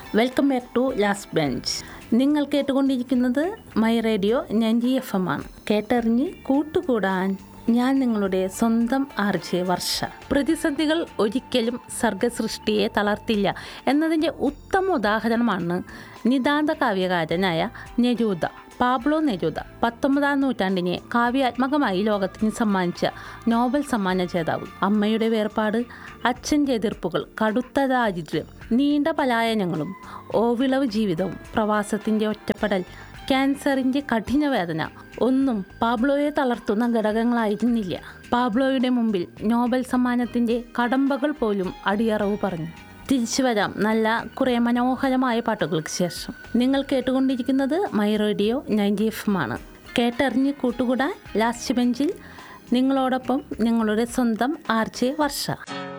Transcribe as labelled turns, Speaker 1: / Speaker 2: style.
Speaker 1: welcome back to last bench നിങ്ങൾ കേട്ടുകൊണ്ടിരിക്കുന്നത് my radio ninety F M ആണ് കേട്ടറിഞ്ഞ് കൂട്ടുകൂടാൻ ഞാൻ നിങ്ങളുടെ സ്വന്തം ആർജെ വർഷ പ്രതിസന്ധികൾ ഒരിക്കലും സർഗസൃഷ്ടിയെ തളർത്തില്ല എന്നതിൻ്റെ ഉത്തമ ഉദാഹരണമാണ് നിതാന്ത കാവ്യകാരനായ നെരൂദ പാബ്ലോ നെരൂദ പത്തൊമ്പതാം നൂറ്റാണ്ടിനെ കാവ്യാത്മകമായി ലോകത്തിന് സമ്മാനിച്ച നോബൽ സമ്മാന ജേതാവ് അമ്മയുടെ വേർപാട് അച്ഛൻ്റെ എതിർപ്പുകൾ കടുത്ത ദാരിദ്ര്യം നീണ്ട പലായനങ്ങളും ഓവിളവ് ജീവിതവും പ്രവാസത്തിൻ്റെ ഒറ്റപ്പെടൽ ക്യാൻസറിൻ്റെ കഠിനവേദന ഒന്നും പാബ്ലോയെ തളർത്തുന്ന ഘടകങ്ങളായിരുന്നില്ല പാബ്ലോയുടെ മുമ്പിൽ നോബൽ സമ്മാനത്തിൻ്റെ കടമ്പകൾ പോലും അടിയറവ് പറഞ്ഞു തിരിച്ചു വരാം നല്ല കുറേ മനോഹരമായ പാട്ടുകൾക്ക് ശേഷം നിങ്ങൾ കേട്ടുകൊണ്ടിരിക്കുന്നത് മൈ റേഡിയോ നയൻറ്റി എഫ് ആണ് കേട്ടറിഞ്ഞ് കൂട്ടുകൂടാൻ ലാസ്റ്റ് ബെഞ്ചിൽ നിങ്ങളോടൊപ്പം നിങ്ങളുടെ സ്വന്തം ആർ ജെ വർഷ